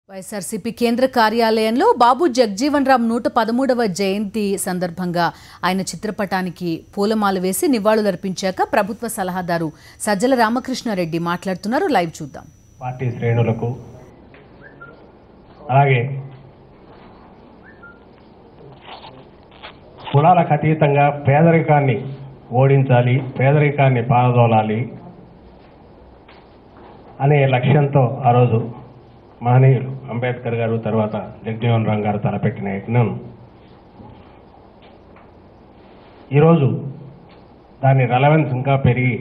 వైఎస్ఆర్సీపీ కేంద్ర కార్యాలయంలో బాబు జగ్జీవన్ రామ్ నూట పదమూడవ జయంతి సందర్భంగా ఆయన చిత్రపటానికి పూలమాల వేసి నివాళులర్పించాక ప్రభుత్వ సలహాదారు సజ్జల రామకృష్ణారెడ్డి మాట్లాడుతున్నారు లైవ్ చూద్దాం పార్టీ శ్రేణులకు అలాగే కులాలకు అతీతంగా పేదరికాన్ని ఓడించాలి పేదరికాన్ని పారదోలాలి అనే లక్ష్యంతో ఆ రోజు మహనీయులు అంబేద్కర్ గారు తర్వాత జగజీవన్ రామ్ గారు తలపెట్టిన యజ్ఞం ఈరోజు దాని రెలవెన్స్ ఇంకా పెరిగి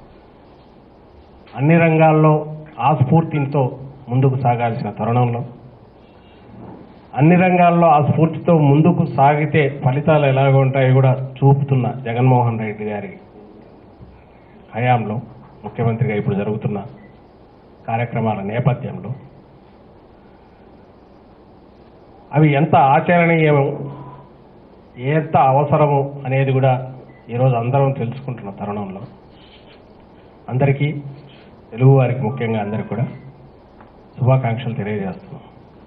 అన్ని రంగాల్లో ఆ స్ఫూర్తితో ముందుకు సాగాల్సిన తరుణంలో అన్ని రంగాల్లో ఆ స్ఫూర్తితో ముందుకు సాగితే ఫలితాలు ఎలాగ ఉంటాయో కూడా చూపుతున్న జగన్మోహన్ రెడ్డి గారి హయాంలో ముఖ్యమంత్రిగా ఇప్పుడు జరుగుతున్న కార్యక్రమాల నేపథ్యంలో అవి ఎంత ఆచరణీయము ఎంత అవసరము అనేది కూడా ఈరోజు అందరం తెలుసుకుంటున్న తరుణంలో అందరికీ తెలుగు వారికి ముఖ్యంగా అందరికీ కూడా శుభాకాంక్షలు తెలియజేస్తున్నాం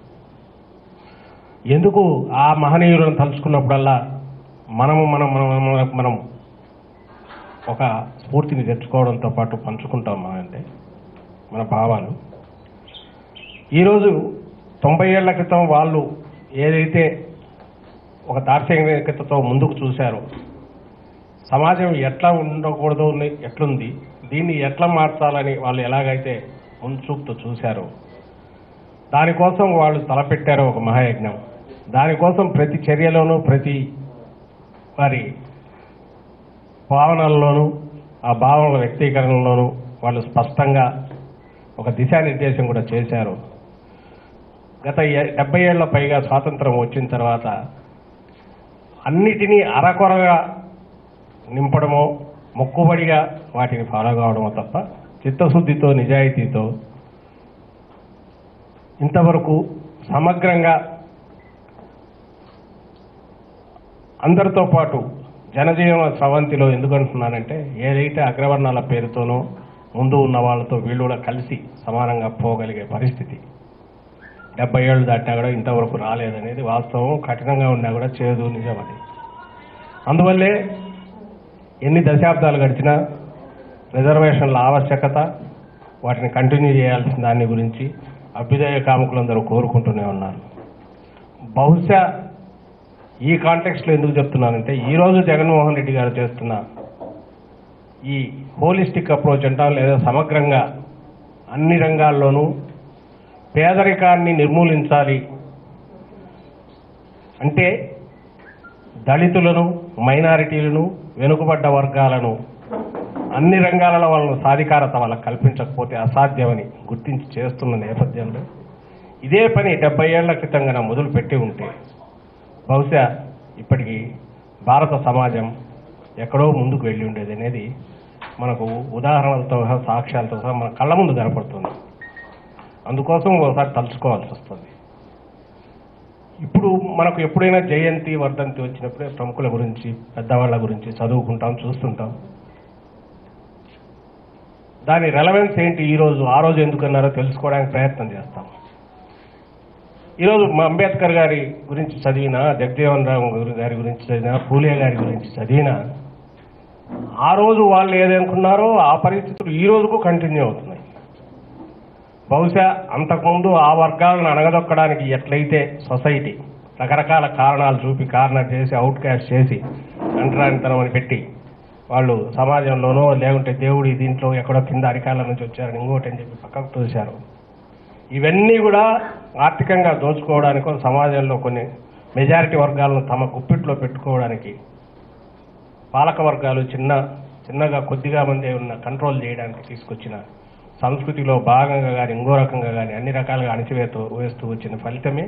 ఎందుకు ఆ మహనీయులను తలుచుకున్నప్పుడల్లా మనము మనం మనం మనం- మనం ఒక స్ఫూర్తిని తెచ్చుకోవడంతో పాటు పంచుకుంటాం మనం అంటే మన భావాలు ఈరోజు తొంభై ఏళ్ల క్రితం వాళ్ళు ఏదైతే ఒక దార్శనికతతో ముందుకు చూశారో సమాజం ఎట్లా ఉండకూడదు ఉంది- ఎట్లుంది దీన్ని ఎట్లా మార్చాలని వాళ్ళు ఎలాగైతే ముందు చూపుతూ చూశారో దానికోసం వాళ్ళు తలపెట్టారో ఒక మహాయజ్ఞం దానికోసం ప్రతి చర్యలోనూ ప్రతి వారి భావనల్లోనూ ఆ భావనల వ్యక్తీకరణలోనూ వాళ్ళు స్పష్టంగా ఒక దిశానిర్దేశం కూడా చేశారు గత ఏ- డెబ్బై ఏళ్ల పైగా స్వాతంత్రం వచ్చిన తర్వాత అన్నిటినీ అరకొరగా నింపడమో మొక్కుబడిగా వాటిని ఫాలో కావడమో తప్ప చిత్తశుద్ధితో నిజాయితీతో ఇంతవరకు సమగ్రంగా అందరితో పాటు జనజీవన స్రవంతిలో ఎందుకంటున్నానంటే ఏదైతే అగ్రవర్ణాల పేరుతోనో ముందు ఉన్న వాళ్ళతో వీళ్ళు కూడా కలిసి సమానంగా పోగలిగే పరిస్థితి డెబ్బై ఏళ్ళు దాటినా కూడా ఇంతవరకు రాలేదనేది వాస్తవం కఠినంగా ఉన్నా కూడా చేదు నిజం అది అందువల్లే ఎన్ని దశాబ్దాలు గడిచినా రిజర్వేషన్ల ఆవశ్యకత వాటిని కంటిన్యూ చేయాల్సిన దాని గురించి అభ్యుదయ కాముకులందరూ కోరుకుంటూనే ఉన్నారు బహుశా ఈ కాంటెక్స్ట్లో ఎందుకు చెప్తున్నానంటే ఈరోజు జగన్మోహన్ రెడ్డి గారు చేస్తున్న ఈ హోలిస్టిక్ అప్రోచ్ అంటాం లేదా సమగ్రంగా అన్ని రంగాల్లోనూ పేదరికాన్ని నిర్మూలించాలి అంటే దళితులను మైనారిటీలను వెనుకబడ్డ వర్గాలను అన్ని రంగాలలో వాళ్ళను సాధికారత వాళ్ళకు కల్పించకపోతే అసాధ్యమని గుర్తించి చేస్తున్న నేపథ్యంలో ఇదే పని డెబ్బై ఏళ్ల క్రితం కన్నా మొదలు పెట్టి ఉంటే బహుశా ఇప్పటికీ భారత సమాజం ఎక్కడో ముందుకు వెళ్ళి ఉండేది అనేది మనకు ఉదాహరణలతో సహా సాక్ష్యాలతో సహా మన కళ్ళ ముందు కనపడుతుంది అందుకోసం ఒకసారి తలుచుకోవాల్సి వస్తుంది ఇప్పుడు మనకు ఎప్పుడైనా జయంతి వర్ధంతి వచ్చినప్పుడే ప్రముఖుల గురించి పెద్దవాళ్ళ గురించి చదువుకుంటాం చూస్తుంటాం దాని రెలవెన్స్ ఏంటి ఈ రోజు ఆ రోజు ఎందుకన్నారో తెలుసుకోవడానికి ప్రయత్నం చేస్తాం ఈరోజు మా అంబేద్కర్ గారి గురించి చదివిన జగజీవన్ రామ్ గురి- గారి గురించి చదివిన పూలే గారి గురించి చదివిన ఆ రోజు వాళ్ళు ఏదనుకున్నారో ఆ పరిస్థితులు ఈ రోజుకు కంటిన్యూ అవుతున్నాయి బహుశా అంతకుముందు ఆ వర్గాలను అణగదొక్కడానికి ఎట్లయితే సొసైటీ రకరకాల కారణాలు చూపి కారణం చేసి అవుట్ క్యాస్ట్ చేసి అంటరానితనం అని పెట్టి వాళ్ళు సమాజంలోనో లేకుంటే దేవుడి దీంట్లో ఎక్కడో కింద అరికాల నుంచి వచ్చారని ఇంకోటి అని చెప్పి పక్కకు తోశారు ఇవన్నీ కూడా ఆర్థికంగా దోచుకోవడానికో సమాజంలో కొన్ని మెజారిటీ వర్గాలను తమ గుప్పిట్లో పెట్టుకోవడానికి పాలక వర్గాలు చిన్న చిన్నగా కొద్దిగా మంది ఉన్న కంట్రోల్ చేయడానికి తీసుకొచ్చిన సంస్కృతిలో భాగంగా కానీ ఇంకో రకంగా కానీ అన్ని రకాలుగా అణిచివేతూ వేస్తూ వచ్చిన ఫలితమే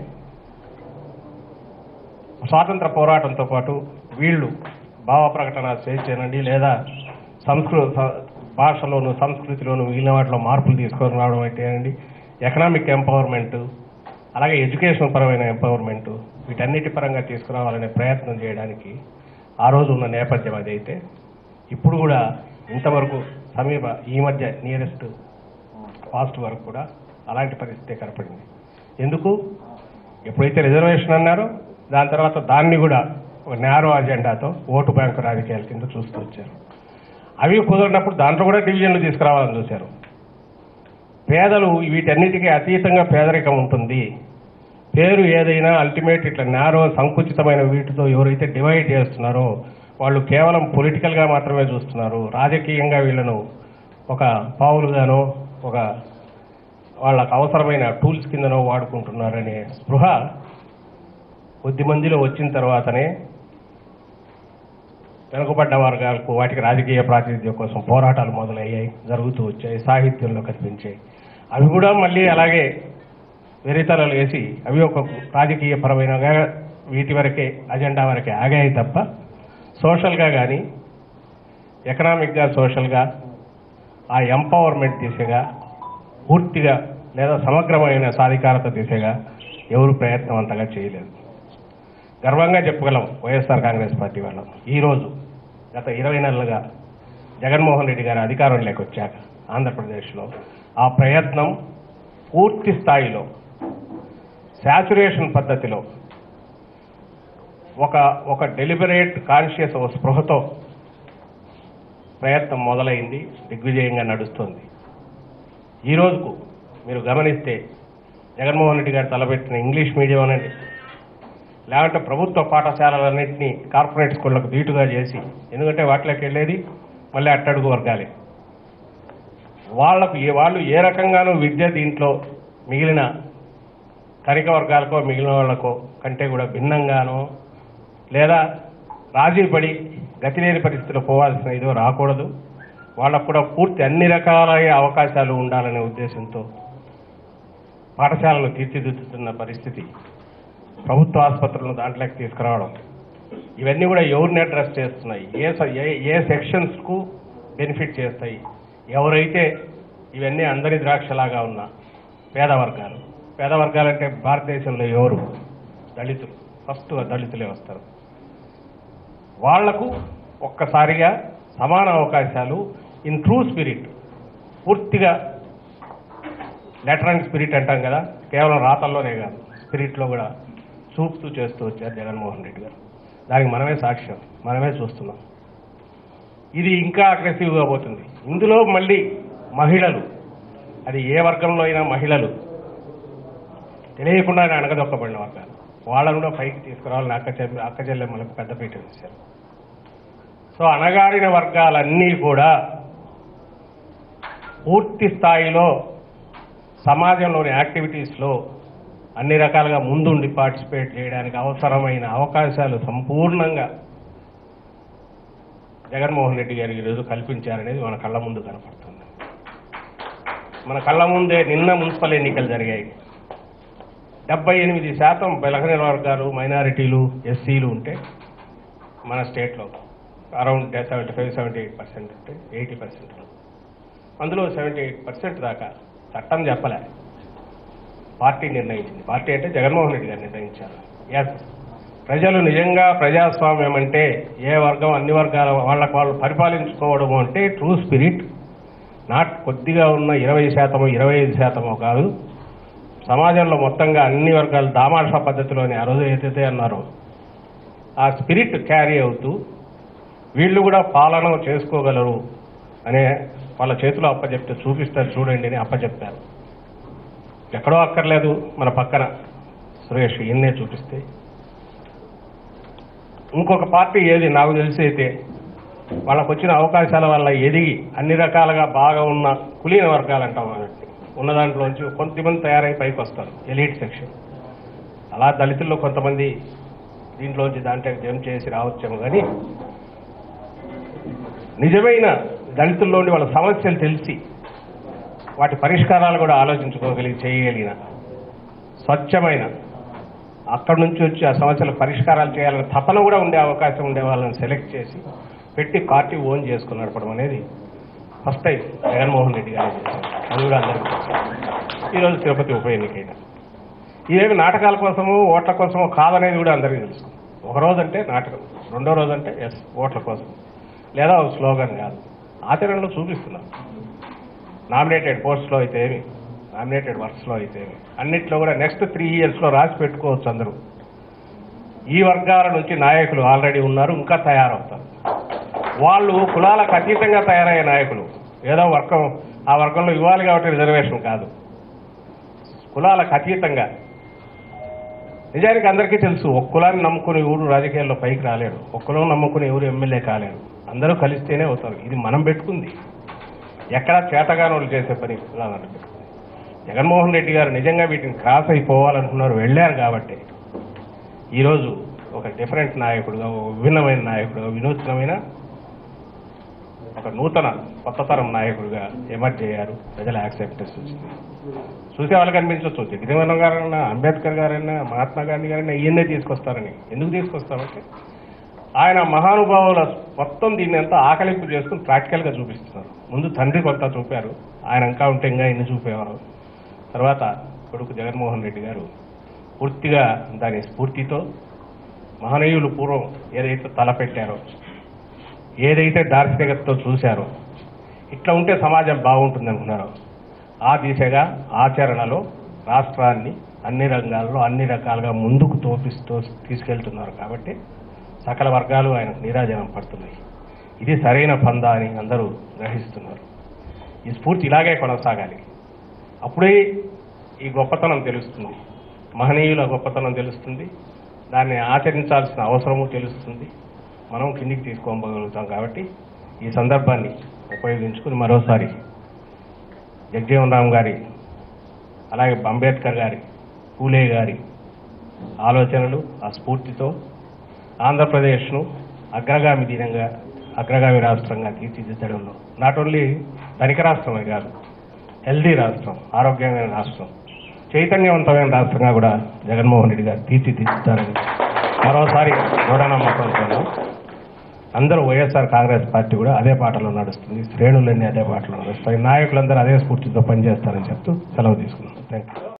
స్వాతంత్ర పోరాటంతో పాటు వీళ్ళు భావ ప్రకటన స్వేచ్ఛనండి లేదా సంస్కృత భాషలోను సంస్కృతిలోను మిగిలిన వాటిలో మార్పులు తీసుకొని రావడం అయితేనండి ఎకనామిక్ ఎంపవర్మెంట్ అలాగే ఎడ్యుకేషన్ పరమైన ఎంపవర్మెంట్ వీటన్నిటి పరంగా తీసుకురావాలనే ప్రయత్నం చేయడానికి ఆ రోజు ఉన్న నేపథ్యం అదైతే ఇప్పుడు కూడా ఇంతవరకు సమీప ఈ మధ్య నియరెస్ట్ పాస్ట్ వరకు కూడా అలాంటి పరిస్థితే కనపడింది ఎందుకు ఎప్పుడైతే రిజర్వేషన్ అన్నారో దాని తర్వాత దాన్ని కూడా ఒక నేరో అజెండాతో ఓటు బ్యాంకు రాజకీయాల కింద చూస్తూ వచ్చారు అవి కుదరినప్పుడు దాంట్లో కూడా డివిజన్లు తీసుకురావాలని చూశారు పేదలు వీటన్నిటికీ అతీతంగా పేదరికం ఉంటుంది పేరు ఏదైనా అల్టిమేట్ ఇట్లా నేరో సంకుచితమైన వీటితో ఎవరైతే డివైడ్ చేస్తున్నారో వాళ్ళు కేవలం పొలిటికల్గా మాత్రమే చూస్తున్నారు రాజకీయంగా వీళ్ళను ఒక పావులుగానో ఒక వాళ్ళకు అవసరమైన టూల్స్ కిందనో వాడుకుంటున్నారనే స్పృహ కొద్ది మందిలో వచ్చిన తర్వాతనే వెనుకబడ్డ వర్గాలకు వాటికి రాజకీయ ప్రాతినిధ్యం కోసం పోరాటాలు మొదలయ్యాయి జరుగుతూ వచ్చాయి సాహిత్యంలో కనిపించాయి అవి కూడా మళ్ళీ అలాగే వెరితలలు వేసి అవి ఒక రాజకీయ పరమైన వీటి వరకే అజెండా వరకే ఆగాయి తప్ప సోషల్గా కానీ ఎకనామిక్గా సోషల్గా ఆ ఎంపవర్మెంట్ దిశగా పూర్తిగా లేదా సమగ్రమైన సాధికారత దిశగా ఎవరు ప్రయత్నం అంతగా చేయలేదు గర్వంగా చెప్పగలం వైఎస్ఆర్ కాంగ్రెస్ పార్టీ వాళ్ళం ఈరోజు గత ఇరవై నెలలుగా జగన్మోహన్ రెడ్డి గారు అధికారంలోకి వచ్చాక ఆంధ్రప్రదేశ్లో ఆ ప్రయత్నం పూర్తి స్థాయిలో శాచురేషన్ పద్ధతిలో ఒక ఒక డెలిబరేట్ కాన్షియస్ ఒక స్పృహతో ప్రయత్నం మొదలైంది దిగ్విజయంగా నడుస్తుంది ఈ రోజుకు మీరు గమనిస్తే జగన్మోహన్ రెడ్డి గారు తలపెట్టిన ఇంగ్లీష్ మీడియం అనండి లేకుంటే ప్రభుత్వ పాఠశాలలన్నింటినీ కార్పొరేట్ స్కూళ్లకు ధీటుగా చేసి ఎందుకంటే వాటిలోకి వెళ్ళేది మళ్ళీ అట్టడుగు వర్గాలే వాళ్లకు ఏ వాళ్ళు ఏ రకంగానూ విద్య దీంట్లో మిగిలిన కనిక వర్గాలకో మిగిలిన వాళ్ళకో కంటే కూడా భిన్నంగానో లేదా రాజీ పడి గతిలేని పరిస్థితిలో పోవాల్సిన ఇదో రాకూడదు వాళ్ళకు కూడా పూర్తి అన్ని రకాల అవకాశాలు ఉండాలనే ఉద్దేశంతో పాఠశాలను తీర్చిదిద్దుతున్న పరిస్థితి ప్రభుత్వ ఆసుపత్రులను దాంట్లోకి తీసుకురావడం ఇవన్నీ కూడా ఎవరిని అడ్రస్ చేస్తున్నాయి ఏ స- ఏ- ఏ సెక్షన్స్కు బెనిఫిట్ చేస్తాయి ఎవరైతే ఇవన్నీ అందరి ద్రాక్షలాగా ఉన్న పేద వర్గాలు పేద వర్గాలంటే భారతదేశంలో ఎవరు దళితులు ఫస్ట్ దళితులే వస్తారు వాళ్లకు ఒక్కసారిగా సమాన అవకాశాలు ఇన్ ట్రూ స్పిరిట్ పూర్తిగా లెటర్ అండ్ స్పిరిట్ అంటాం కదా కేవలం రాతల్లోనే కాదు స్పిరిట్లో కూడా చూపుతూ చేస్తూ వచ్చారు జగన్మోహన్ రెడ్డి గారు దానికి మనమే సాక్ష్యం మనమే చూస్తున్నాం ఇది ఇంకా అగ్రెసివ్గా పోతుంది ఇందులో మళ్ళీ మహిళలు అది ఏ వర్గంలో అయినా మహిళలు తెలియకుండానే అణగదొక్కబడిన వర్గాలు వాళ్ళను కూడా పైకి తీసుకురావాలని అక్క చెల్లి అక్క చెల్లెమ్మలకు పెద్దపీట వేశారు సో అణగారిన వర్గాలన్నీ కూడా పూర్తి స్థాయిలో సమాజంలోని యాక్టివిటీస్లో అన్ని రకాలుగా ముందుండి పార్టిసిపేట్ చేయడానికి అవసరమైన అవకాశాలు సంపూర్ణంగా జగన్మోహన్ రెడ్డి గారు ఈరోజు కల్పించారనేది మన కళ్ళ ముందు కనపడుతుంది మన కళ్ళ ముందే నిన్న మున్సిపల్ ఎన్నికలు జరిగాయి డెబ్బై ఎనిమిది శాతం బలహీన వర్గాలు మైనారిటీలు ఎస్సీలు ఉంటే మన స్టేట్లో around seventy five seventy eight percent అంటే ఎయిటీ పర్సెంట్ అందులో సెవెంటీ ఎయిట్ పర్సెంట్ దాకా చట్టం చెప్పలే పార్టీ నిర్ణయించింది పార్టీ అంటే జగన్మోహన్ రెడ్డి గారు నిర్ణయించారు ఎస్ ప్రజలు నిజంగా ప్రజాస్వామ్యం అంటే ఏ వర్గం అన్ని వర్గాల వాళ్ళకు వాళ్ళు పరిపాలించుకోవడం అంటే ట్రూ స్పిరిట్ నాట్ కొద్దిగా ఉన్న ఇరవై శాతము ఇరవై ఐదు శాతమో కాదు సమాజంలో మొత్తంగా అన్ని వర్గాలు దామాషా పద్ధతిలోని ఆ రోజు ఏదైతే అన్నారో ఆ స్పిరిట్ క్యారీ అవుతూ వీళ్ళు కూడా పాలన చేసుకోగలరు అనే వాళ్ళ చేతిలో అప్పచెప్తే చూపిస్తారు చూడండి అని అప్పచెప్పారు ఎక్కడో అక్కర్లేదు మన పక్కన సురేష్ ఎన్నే చూపిస్తే ఇంకొక పార్టీ ఏది నాకు తెలిసి అయితే వాళ్ళకు వచ్చిన అవకాశాల వల్ల ఎదిగి అన్ని రకాలుగా బాగా ఉన్న కులీన వర్గాలు అంటాం వాటిని ఉన్న దాంట్లోంచి కొంతమంది తయారై పైకి వస్తారు ఎలీట్ సెక్షన్ అలా దళితుల్లో కొంతమంది దీంట్లోంచి దాంట్లో జంప్ చేసి రావచ్చేమో కానీ నిజమైన దళితుల్లోని వాళ్ళ సమస్యలు తెలిసి వాటి పరిష్కారాలు కూడా ఆలోచించుకోగలిగి చేయగలిగిన స్వచ్ఛమైన అక్కడి నుంచి వచ్చి ఆ సమస్యల పరిష్కారాలు చేయాలనే తపన కూడా ఉండే అవకాశం ఉండే వాళ్ళని సెలెక్ట్ చేసి పెట్టి పార్టీ ఓన్ చేసుకుని నడపడం అనేది ఫస్ట్ టైం జగన్మోహన్ రెడ్డి గారు చేశారు. అది కూడా అందరికీ తెలుసు. ఈరోజు తిరుపతి ఉప ఎన్నికైన ఇవేమి నాటకాల కోసమో ఓట్ల కోసమో కాదనేది కూడా అందరికీ తెలుసు ఒక రోజు అంటే నాటకం రెండో రోజు అంటే ఎస్ ఓట్ల కోసం లేదా ఒక స్లోగన్ కాదు ఆచరణలో చూపిస్తున్నాం నామినేటెడ్ పోస్ట్లో అయితే ఏమి నామినేటెడ్ వర్క్స్లో అయితే అన్నిట్లో కూడా నెక్స్ట్ త్రీ ఇయర్స్లో రాసి పెట్టుకోవచ్చు అందరూ ఈ వర్గాల నుంచి నాయకులు ఆల్రెడీ ఉన్నారు ఇంకా తయారవుతారు వాళ్ళు కులాలకు అతీతంగా తయారయ్యే నాయకులు ఏదో వర్గం ఆ వర్గంలో ఇవ్వాలి కాబట్టి రిజర్వేషన్ కాదు కులాలకు అతీతంగా నిజానికి అందరికీ తెలుసు ఒక్క కులాన్ని నమ్ముకుని ఎవరు రాజకీయాల్లో పైకి రాలేడు ఒక్క కులం నమ్ముకుని ఎవరు ఎమ్మెల్యే కాలేడు అందరూ కలిస్తేనే అవుతారు ఇది మనం పెట్టుకుంది ఎక్కడా చేతగాని వాళ్ళు చేసే పని కులాలను పెట్టుకుంది జగన్మోహన్ రెడ్డి గారు నిజంగా వీటిని క్రాస్ అయిపోవాలనుకున్నారు వెళ్ళారు కాబట్టి ఈరోజు ఒక డిఫరెంట్ నాయకుడుగా ఒక విభిన్నమైన నాయకుడుగా వినూత్నమైన ఒక నూతన కొత్త తరం నాయకుడిగా ఎమర్జ్ అయ్యారు ప్రజల యాక్సెప్టెన్స్ వచ్చింది చూసే వాళ్ళకి అనిపించవచ్చు జగన్మోహన్ గారైనా అంబేద్కర్ గారైనా మహాత్మా గాంధీ గారైనా ఈయన్నే తీసుకొస్తారని ఎందుకు తీసుకొస్తారంటే ఆయన మహానుభావుల మొత్తం దీన్ని అంతా ఆకలింపు చేసుకుని ప్రాక్టికల్గా చూపిస్తున్నారు ముందు తండ్రి కొంత చూపారు ఆయన ఇంకా ఉంటే ఇంకా ఎన్ని చూపేవారు తర్వాత కొడుకు జగన్మోహన్ రెడ్డి గారు పూర్తిగా దాని స్ఫూర్తితో మహనీయులు పూర్వం ఏదైతే తలపెట్టారో ఏదైతే దార్శనికతతో చూశారో ఇట్లా ఉంటే సమాజం బాగుంటుంది అనుకున్నారో ఆ దిశగా ఆచరణలో రాష్ట్రాన్ని అన్ని రంగాల్లో అన్ని రకాలుగా ముందుకు తోపిస్తూ తీసుకెళ్తున్నారు కాబట్టి సకల వర్గాలు ఆయనకు నీరాజనం పడుతున్నాయి ఇది సరైన పందా అని అందరూ గ్రహిస్తున్నారు ఈ స్ఫూర్తి ఇలాగే కొనసాగాలి అప్పుడే ఈ గొప్పతనం తెలుస్తుంది మహనీయుల గొప్పతనం తెలుస్తుంది దాన్ని ఆచరించాల్సిన అవసరము తెలుస్తుంది మనం కిందికి తీసుకోగలుగుతాం కాబట్టి ఈ సందర్భాన్ని ఉపయోగించుకుని మరోసారి జగజీవన్ రామ్ గారి అలాగే అంబేద్కర్ గారి పూలే గారి ఆలోచనలు ఆ స్ఫూర్తితో ఆంధ్రప్రదేశ్ను అగ్రగామి దీనంగా అగ్రగామి రాష్ట్రంగా తీర్చిదిద్దడంలో నాట్ ఓన్లీ ధనిక రాష్ట్రమే కాదు హెల్దీ రాష్ట్రం ఆరోగ్యమైన రాష్ట్రం చైతన్యవంతమైన రాష్ట్రంగా కూడా జగన్మోహన్ రెడ్డి గారు తీర్చిదిద్దుతారని మరోసారి దృఢనమ్మకంతో అందరూ వైఎస్ఆర్ కాంగ్రెస్ పార్టీ కూడా అదే పాటలో నడుస్తుంది శ్రేణులన్నీ అదే పాటలో నడుస్తాయి నాయకులందరూ అదే స్ఫూర్తితో పనిచేస్తారని చెప్తూ సెలవు తీసుకున్నాను థ్యాంక్ యూ